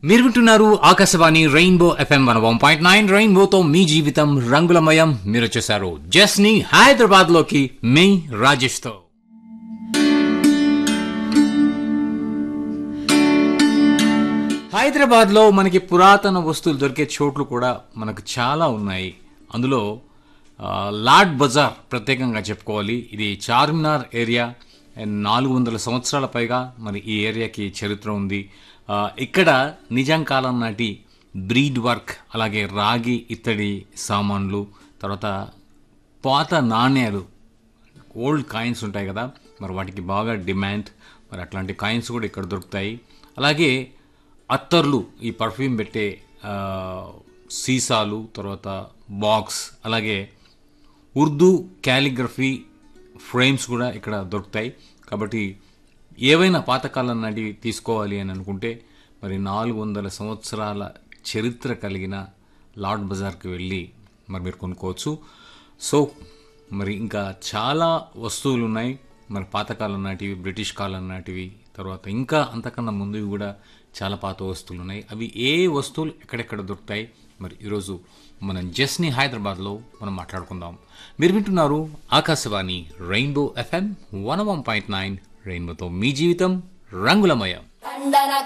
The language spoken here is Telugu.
మీరు వింటున్నారు Akashvani Rainbow FM one one point nine రెయిన్బోతో మీ జీవితం రంగులమయం మీరు వచ్చేసారు జస్ని హైదరాబాద్ లోకి మీ రాజేష్ తో హైదరాబాద్ లో మనకి పురాతన వస్తువులు దొరికే చోట్లు కూడా మనకు చాలా ఉన్నాయి అందులో ఆ, లాడ్ బజార్ ప్రత్యేకంగా చెప్పుకోవాలి ఇది చార్మినార్ ఏరియా నాలుగు వందల సంవత్సరాల పైగా మరి ఈ ఏరియాకి చరిత్ర ఉంది ఆ, ఇక్కడ నిజాం కాలం నాటి బ్రీడ్ వర్క్ అలాగే రాగి ఇత్తడి సామాన్లు తర్వాత పాత నాణ్యాలు ఓల్డ్ కాయిన్స్ ఉంటాయి కదా మరి వాటికి బాగా డిమాండ్ మరి అట్లాంటి కాయిన్స్ కూడా ఇక్కడ దొరుకుతాయి అలాగే అత్తర్లు ఈ పర్ఫ్యూమ్ పెట్టే ఆ, సీసాలు తర్వాత బాక్స్ అలాగే ఉర్దూ క్యాలిగ్రఫీ ఫ్రేమ్స్ కూడా ఇక్కడ దొరుకుతాయి కాబట్టి ఏవైనా పాతకాలం నాటివి తీసుకోవాలి అని అనుకుంటే మరి నాలుగు వందల సంవత్సరాల చరిత్ర కలిగిన లార్డ్ బజార్కి వెళ్ళి మరి మీరు కొనుక్కోవచ్చు సో మరి ఇంకా చాలా వస్తువులు ఉన్నాయి మరి పాతకాలం నాటివి బ్రిటిష్ కాలం నాటివి తర్వాత ఇంకా అంతకన్నా ముందువి కూడా చాలా పాత వస్తువులు ఉన్నాయి అవి ఏ వస్తువులు ఎక్కడెక్కడ దొరుకుతాయి మరి ఈరోజు మనం జస్ని హైదరాబాద్లో మనం మాట్లాడుకుందాం మీరు వింటున్నారు Akashvani Rainbow FM one one point nine రెయిన్బోతో మీ జీవితం రంగులమయం కందన